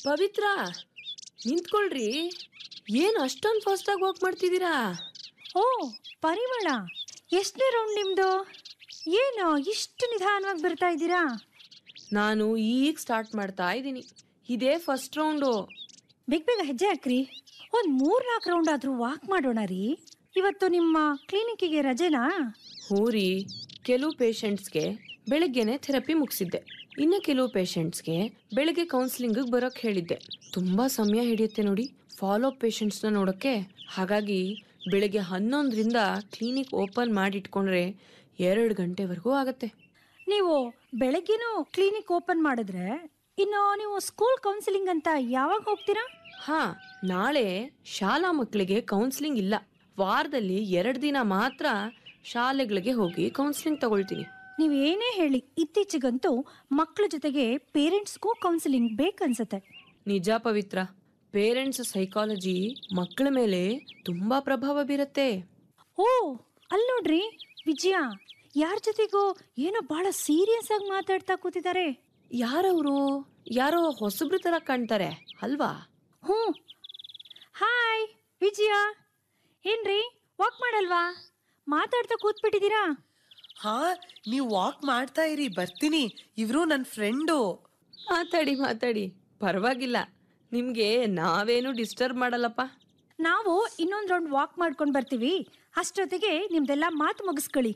ಪವಿತ್ರ ನಿಂತ್ಕೊಳ್ರಿ ಏನು ಅಷ್ಟೊಂದು ಫಾಸ್ಟಾಗಿ ವಾಕ್ ಮಾಡ್ತಿದ್ದೀರಾ ಓ ಪರಿಮಳ ಎಷ್ಟನೇ ರೌಂಡ್ ನಿಮ್ದು ಏನು ಇಷ್ಟು ನಿಧಾನವಾಗಿ ಬರ್ತಾ ಇದ್ದೀರಾ ನಾನು ಈಗ ಸ್ಟಾರ್ಟ್ ಮಾಡ್ತಾ ಇದ್ದೀನಿ ಇದೇ ಫಸ್ಟ್ ರೌಂಡು ಬೇಗ ಬೇಗ ಹೆಜ್ಜೆ ಹಾಕ್ರಿ ಒಂದು ಮೂರ್ ನಾಲ್ಕು ರೌಂಡ್ ಆದ್ರೂ ವಾಕ್ ಮಾಡೋಣ ರೀ ಇವತ್ತು ನಿಮ್ಮ ಕ್ಲಿನಿಕ್ಕಿಗೆ ರಜೆನಾ ಹ್ಞೂ ರೀ ಕೆಲವು ಪೇಷಂಟ್ಸ್ಗೆ ಬೆಳಗ್ಗೆನೆ ಥೆರಪಿ ಮುಗಿಸಿದ್ದೆ ಇನ್ನು ಕೆಲವು ಪೇಷಂಟ್ಸ್ಗೆ ಬೆಳಗ್ಗೆ ಕೌನ್ಸಿಲಿಂಗಿಗೆ ಬರೋಕ್ಕೆ ಹೇಳಿದ್ದೆ ತುಂಬ ಸಮಯ ಹಿಡಿಯುತ್ತೆ ನೋಡಿ ಫಾಲೋ ಅಪ್ ಪೇಷಂಟ್ಸ್ನ ನೋಡೋಕ್ಕೆ ಹಾಗಾಗಿ ಬೆಳಗ್ಗೆ ಹನ್ನೊಂದರಿಂದ ಕ್ಲಿನಿಕ್ ಓಪನ್ ಮಾಡಿಟ್ಕೊಂಡ್ರೆ ಎರಡು ಗಂಟೆವರೆಗೂ ಆಗುತ್ತೆ ನೀವು ಬೆಳಗ್ಗೆನೂ ಕ್ಲಿನಿಕ್ ಓಪನ್ ಮಾಡಿದ್ರೆ ಇನ್ನು ನೀವು ಸ್ಕೂಲ್ ಕೌನ್ಸಿಲಿಂಗ್ ಅಂತ ಯಾವಾಗ ಹೋಗ್ತೀರಾ ಹಾ ನಾಳೆ ಶಾಲಾ ಮಕ್ಕಳಿಗೆ ಕೌನ್ಸಿಲಿಂಗ್ ಇಲ್ಲ ವಾರದಲ್ಲಿ ಎರಡು ದಿನ ಮಾತ್ರ ಶಾಲೆಗಳಿಗೆ ಹೋಗಿ ಕೌನ್ಸಿಲಿಂಗ್ ತಗೊಳ್ತೀನಿ ನೀವು ಏನೇ ಹೇಳಿ ಇತ್ತೀಚೆಗಂತೂ ಮಕ್ಕಳ ಜೊತೆಗೆ ಪೇರೆಂಟ್ಸ್ಗೂ ಕೌನ್ಸಿಲಿಂಗ್ ಬೇಕನ್ಸತ್ತೆ ನಿಜ ಪವಿತ್ರ ಪೇರೆಂಟ್ಸ್ ಸೈಕಾಲಜಿ ಮಕ್ಕಳ ಮೇಲೆ ತುಂಬಾ ಪ್ರಭಾವ ಬೀರತ್ತೆ ಓ ಅಲ್ಲಿ ನೋಡ್ರಿ ವಿಜಯ ಯಾರ ಜೊತೆಗೋ ಏನೋ ಬಹಳ ಸೀರಿಯಸ್ ಆಗಿ ಮಾತಾಡ್ತಾ ಕೂತಿದ್ದಾರೆ ಯಾರವರು ಯಾರೋ ಹೊಸಬ್ರ ತರ ಕಾಣ್ತಾರೆ ಅಲ್ವಾ ಹ್ಞೂ ಹಾಯ್ ವಿಜಯ ಏನ್ರಿ ವಾಕ್ ಮಾಡಲ್ವಾ ಮಾತಾಡ್ತಾ ಕೂತ್ಬಿಟ್ಟಿದ್ದೀರಾ ಹಾ ನೀವು ವಾಕ್ ಮಾಡ್ತಾ ಇರಿ ಬರ್ತೀನಿ ಇವ್ರು ನನ್ನ ಫ್ರೆಂಡು ಮಾತಾಡಿ ಮಾತಾಡಿ ಪರವಾಗಿಲ್ಲ ನಿಮ್ಗೆ ನಾವೇನು ಡಿಸ್ಟರ್ಬ್ ಮಾಡಲ್ಲಪ್ಪ ನಾವು ಇನ್ನೊಂದು ರೌಂಡ್ ವಾಕ್ ಮಾಡ್ಕೊಂಡು ಬರ್ತೀವಿ ಅಷ್ಟೊತ್ತಿಗೆ ನಿಮ್ದೆಲ್ಲ ಮಾತು ಮುಗಿಸ್ಕೊಳ್ಳಿ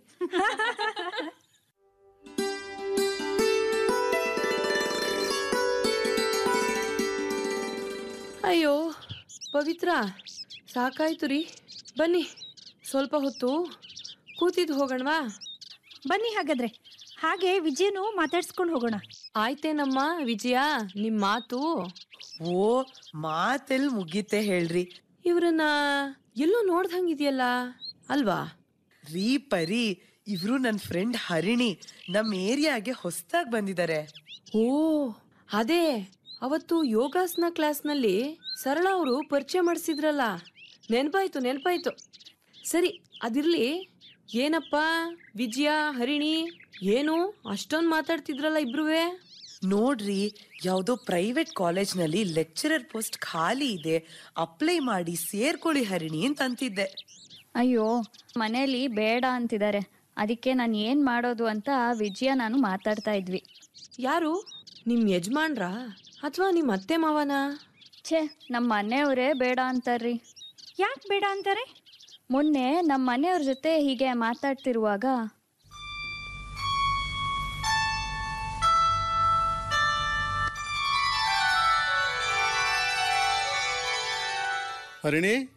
ಅಯ್ಯೋ ಪವಿತ್ರ ಸಾಕಾಯ್ತು ರೀ ಬನ್ನಿ ಸ್ವಲ್ಪ ಹೊತ್ತು ಕೂತಿದ್ದು ಹೋಗೋಣವಾ ಬನ್ನಿ ಹಾಗಾದ್ರೆ ಹಾಗೆ ವಿಜಯನು ಮಾತಾಡ್ಸ್ಕೊಂಡು ಹೋಗೋಣ ಆಯ್ತೇನಮ್ಮ ವಿಜಯ ನಿಮ್ ಮಾತು ಓ ಮಾತೆಲ್ ಮುಗೀತೆ ಹೇಳ್ರಿ ಇವ್ರನ್ನ ಎಲ್ಲೋ ನೋಡ್ದಂಗಿದೆಯಲ್ಲ ಅಲ್ವಾ ರೀ ಪರಿ ಇವ್ರು ನನ್ನ ಫ್ರೆಂಡ್ ಹರಿಣಿ ನಮ್ಮ ಏರಿಯಾಗೆ ಹೊಸ್ದಾಗ್ ಬಂದಿದ್ದಾರೆ ಓ ಅದೇ ಅವತ್ತು ಯೋಗಾಸನ ಕ್ಲಾಸ್ನಲ್ಲಿ ಸರಳ ಅವರು ಪರಿಚಯ ಮಾಡಿಸಿದ್ರಲ್ಲ ನೆನಪಾಯ್ತು ನೆನಪಾಯ್ತು ಸರಿ ಅದಿರ್ಲಿ ಏನಪ್ಪ ವಿಜಯ ಹರಿಣಿ ಏನು ಅಷ್ಟೊಂದು ಮಾತಾಡ್ತಿದ್ರಲ್ಲ ಇಬ್ರುವೆ ನೋಡ್ರಿ ಯಾವ್ದೋ ಪ್ರೈವೇಟ್ ಕಾಲೇಜ್ನಲ್ಲಿ ಲೆಕ್ಚರರ್ ಪೋಸ್ಟ್ ಖಾಲಿ ಇದೆ ಅಪ್ಲೈ ಮಾಡಿ ಸೇರ್ಕೊಳ್ಳಿ ಹರಿಣಿ ಅಂತ ಅಂತಿದ್ದೆ ಅಯ್ಯೋ ಮನೇಲಿ ಬೇಡ ಅಂತಿದ್ದಾರೆ ಅದಕ್ಕೆ ನಾನು ಏನು ಮಾಡೋದು ಅಂತ ವಿಜಯ ನಾನು ಮಾತಾಡ್ತಾ ಇದ್ವಿ ಯಾರು ನಿಮ್ ಯಜಮಾನ್ರಾ ಅಥವಾ ನಿಮ್ಮ ಅತ್ತೆ ಮಾವನ ಛೇ ನಮ್ಮ ಮನೆಯವರೇ ಬೇಡ ಅಂತಾರ್ರಿ ಯಾಕೆ ಬೇಡ ಅಂತಾರೆ ಮೊನ್ನೆ ನಮ್ಮ ಮನೆಯವ್ರ ಜೊತೆ ಹೀಗೆ ಮಾತಾಡ್ತಿರುವಾಗ ಹರಿಣಿ